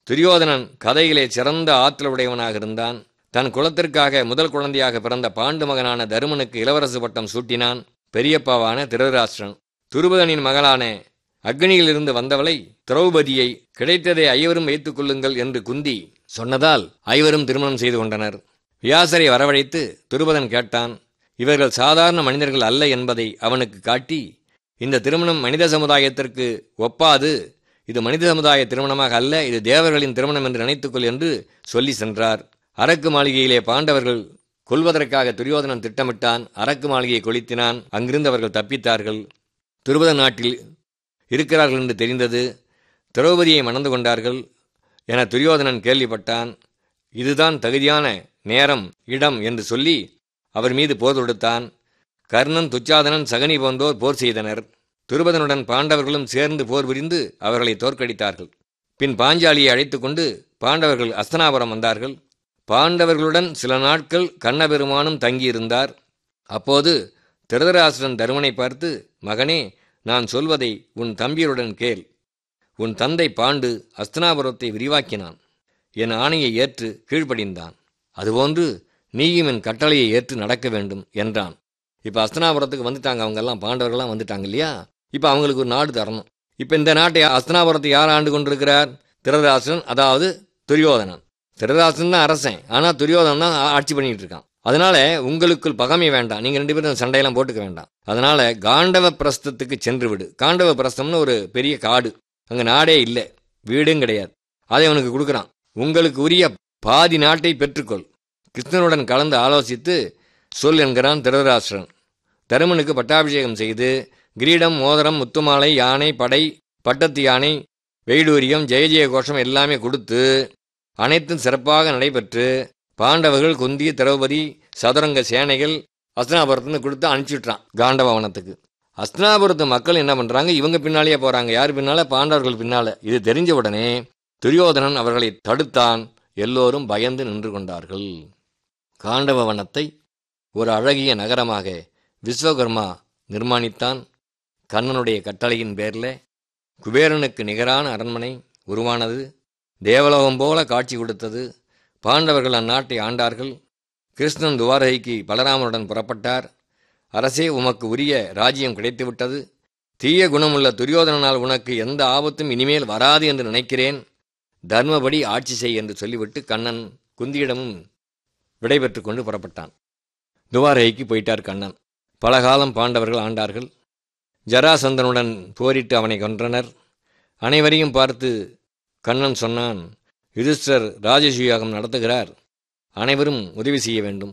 துரியோதனன் கதையிலே சிறந்த ஆற்றல் உடையவனாக இருந்தான் தன் குலத்திற்காக முதல் குழந்தையாக பிறந்த பாண்டு மகனான தருமனுக்கு இளவரசு பட்டம் சூட்டினான் பெரியப்பாவான திருதராஷ்டிரன் துருபதனின் மகளான அக்னியிலிருந்து வந்தவளை திரௌபதியை கிடைத்ததை ஐவரும் வைத்துக் கொள்ளுங்கள் என்று குந்தி சொன்னதால் ஐவரும் திருமணம் செய்து கொண்டனர் வியாசரை வரவழைத்து துருபதன் கேட்டான் இவர்கள் சாதாரண மனிதர்கள் அல்ல என்பதை அவனுக்கு காட்டி இந்த திருமணம் மனித சமுதாயத்திற்கு ஒப்பாது இது மனித சமுதாய திருமணமாக அல்ல இது தேவர்களின் திருமணம் என்று நினைத்துக்கொள் என்று சொல்லி சென்றார் அரக்கு மாளிகையிலே பாண்டவர்கள் கொல்வதற்காக துரியோதனன் திட்டமிட்டான் அரக்கு மாளிகையை கொளுத்தினான் அங்கிருந்து அவர்கள் தப்பித்தார்கள் துருபத நாட்டில் இருக்கிறார்கள் என்று தெரிந்தது திரௌபதியை மணந்து கொண்டார்கள் என துரியோதனன் கேள்விப்பட்டான் இதுதான் தகுதியான நேரம் இடம் என்று சொல்லி அவர் மீது போர் தொடுத்தான் கர்ணன் துச்சாதனன் சகனி போன்றோர் போர் செய்தனர் துருபதனுடன் பாண்டவர்களும் சேர்ந்து போர் புரிந்து அவர்களை தோற்கடித்தார்கள் பின் பாஞ்சாலியை அழைத்து கொண்டு பாண்டவர்கள் அஸ்தனாபுரம் வந்தார்கள் பாண்டவர்களுடன் சில நாட்கள் கண்ணபெருமானும் தங்கியிருந்தார் அப்போது திருதராசுரன் தருமனை பார்த்து மகனே நான் சொல்வதை உன் தம்பியருடன் கேள் உன் தந்தை பாண்டு அஸ்தனாபுரத்தை விரிவாக்கினான் என் ஆணையை ஏற்று கீழ்ப்படிந்தான் அதுபோன்று நீயும் என் கட்டளையை ஏற்று நடக்க வேண்டும் என்றான் இப்போ அஸ்தனாபுரத்துக்கு வந்துட்டாங்க அவங்கெல்லாம் பாண்டவர்கள்லாம் வந்துட்டாங்க இல்லையா இப்போ அவங்களுக்கு ஒரு நாடு தரணும் இப்போ இந்த நாட்டை அஸ்தனாபுரத்தை யார் ஆண்டு கொண்டிருக்கிறார் திருதராசன் அதாவது துரியோதனன் திருதராசன் தான் அரசன் ஆனால் துரியோதனன் தான் ஆ- ஆட்சி பண்ணிட்டு இருக்கான் அதனால உங்களுக்குள் பகைமை வேண்டாம் நீங்க ரெண்டு பேரும் சண்டையெல்லாம் போட்டுக்க வேண்டாம் அதனால காண்டவ பிரஸ்தத்துக்கு சென்று விடு காண்டவ பிரஸ்தம்னு ஒரு பெரிய காடு அங்க நாடே இல்லை வீடும் கிடையாது அதை அவனுக்கு கொடுக்குறான் உங்களுக்கு உரிய பாதி நாட்டை பெற்றுக்கொள் கிருஷ்ணனுடன் கலந்து ஆலோசித்து சொல் என்கிறான் திருதராஷ்டிரன் தருமனுக்கு பட்டாபிஷேகம் செய்து கிரீடம் மோதிரம் முத்துமாலை யானை படை பட்டத்து யானை வெயிடூரியம் ஜெய ஜெய கோஷம் எல்லாமே கொடுத்து அனைத்தும் சிறப்பாக நடைபெற்று பாண்டவர்கள் குந்தி திரௌபதி சதுரங்க சேனைகள் அஸ்தினாபுரத்துன்னு கொடுத்து அனுப்பிச்சுட்றான் காண்டபவனத்துக்கு அஸ்தினாபுரத்து மக்கள் என்ன பண்றாங்க இவங்க பின்னாலேயே போறாங்க யார் பின்னால பாண்டவர்கள் பின்னால இது தெரிஞ்ச உடனே துரியோதனன் அவர்களை தடுத்தான் எல்லோரும் பயந்து நின்று கொண்டார்கள் காண்டவவனத்தை ஒரு அழகிய நகரமாக விஸ்வகர்மா நிர்மாணித்தான் கண்ணனுடைய கட்டளையின் பேரில் குபேரனுக்கு நிகரான அரண்மனை உருவானது தேவலோகம் போல காட்சி கொடுத்தது பாண்டவர்கள் அந்நாட்டை ஆண்டார்கள் கிருஷ்ணன் துவாரகைக்கு பலராமனுடன் புறப்பட்டார் அரசே உமக்கு உரிய ராஜ்யம் கிடைத்துவிட்டது தீய குணமுள்ள துரியோதனனால் உனக்கு எந்த ஆபத்தும் இனிமேல் வராது என்று நினைக்கிறேன் தர்மபடி ஆட்சி செய் என்று சொல்லிவிட்டு கண்ணன் குந்தியிடமும் விடைபெற்று கொண்டு புறப்பட்டான் துவாரகைக்கு போயிட்டார் கண்ணன் பல காலம் பாண்டவர்கள் ஆண்டார்கள் ஜராசந்தனுடன் போரிட்டு அவனை கொன்றனர் அனைவரையும் பார்த்து கண்ணன் சொன்னான் யுதிஷ்டர் ராஜசூயாகம் நடத்துகிறார் அனைவரும் உதவி செய்ய வேண்டும்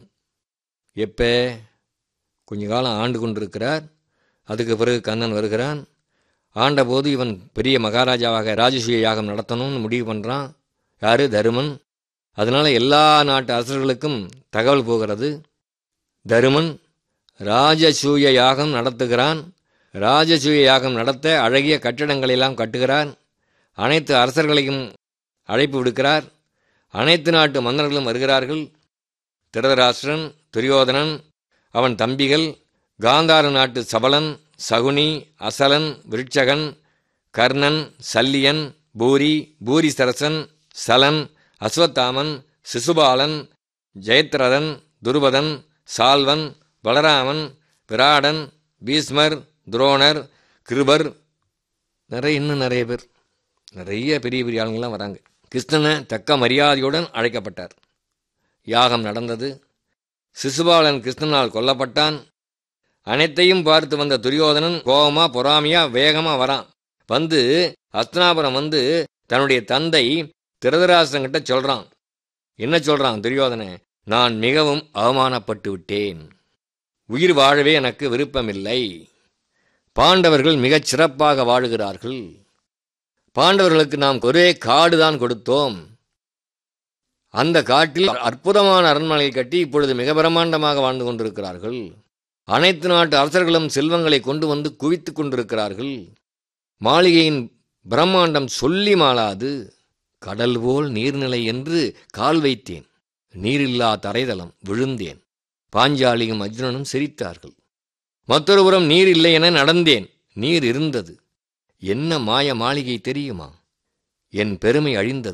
எப்ப கொஞ்ச காலம் ஆண்டு கொண்டிருக்கிறார் அதுக்கு பிறகு கண்ணன் வருகிறான் ஆண்டபோது இவன் பெரிய மகாராஜாவாக ராஜசூய யாகம் நடத்தணும்னு முடிவு பண்ணுறான் யாரு தருமன் அதனால எல்லா நாட்டு அரசர்களுக்கும் தகவல் போகிறது தருமன் ராஜசூய யாகம் நடத்துகிறான் ராஜசூய யாகம் நடத்த அழகிய கட்டிடங்களெல்லாம் கட்டுகிறான் அனைத்து அரசர்களையும் அழைப்பு விடுக்கிறார் அனைத்து நாட்டு மன்னர்களும் வருகிறார்கள் திருதராஷ்டிரன் துரியோதனன் அவன் தம்பிகள் காந்தார நாட்டு சபலன் சகுனி அசலன் விருட்சகன் கர்ணன் சல்லியன் பூரி பூரிசரசன் சலன் அஸ்வத்தாமன் சிசுபாலன் ஜெயத்ரதன் துருபதன் சால்வன் பலராமன் விராடன் பீஸ்மர் துரோணர் கிருபர் நிறைய இன்னும் நிறைய பேர் நிறைய பெரிய பெரிய ஆளுங்கள்லாம் வராங்க கிருஷ்ணனை தக்க மரியாதையுடன் அழைக்கப்பட்டார் யாகம் நடந்தது சிசுபாலன் கிருஷ்ணனால் கொல்லப்பட்டான் அனைத்தையும் பார்த்து வந்த துரியோதனன் கோபமா பொறாமையா வேகமா வரான் வந்து அஸ்தனாபுரம் வந்து தன்னுடைய தந்தை திருதராசங்கிட்ட சொல்றான் என்ன சொல்றான் துரியோதன நான் மிகவும் அவமானப்பட்டு விட்டேன் உயிர் வாழவே எனக்கு விருப்பமில்லை பாண்டவர்கள் மிகச் சிறப்பாக வாழுகிறார்கள் பாண்டவர்களுக்கு நாம் ஒரே காடுதான் கொடுத்தோம் அந்த காட்டில் அற்புதமான அரண்மனை கட்டி இப்பொழுது மிக பிரமாண்டமாக வாழ்ந்து கொண்டிருக்கிறார்கள் அனைத்து நாட்டு அரசர்களும் செல்வங்களை கொண்டு வந்து குவித்துக் கொண்டிருக்கிறார்கள் மாளிகையின் பிரம்மாண்டம் சொல்லி மாளாது கடல் போல் நீர்நிலை என்று கால் வைத்தேன் நீரில்லா தரைதலம் விழுந்தேன் பாஞ்சாலியும் அர்ஜுனனும் சிரித்தார்கள் மற்றொரு புறம் நீர் இல்லை என நடந்தேன் நீர் இருந்தது என்ன மாய மாளிகை தெரியுமா என் பெருமை அழிந்தது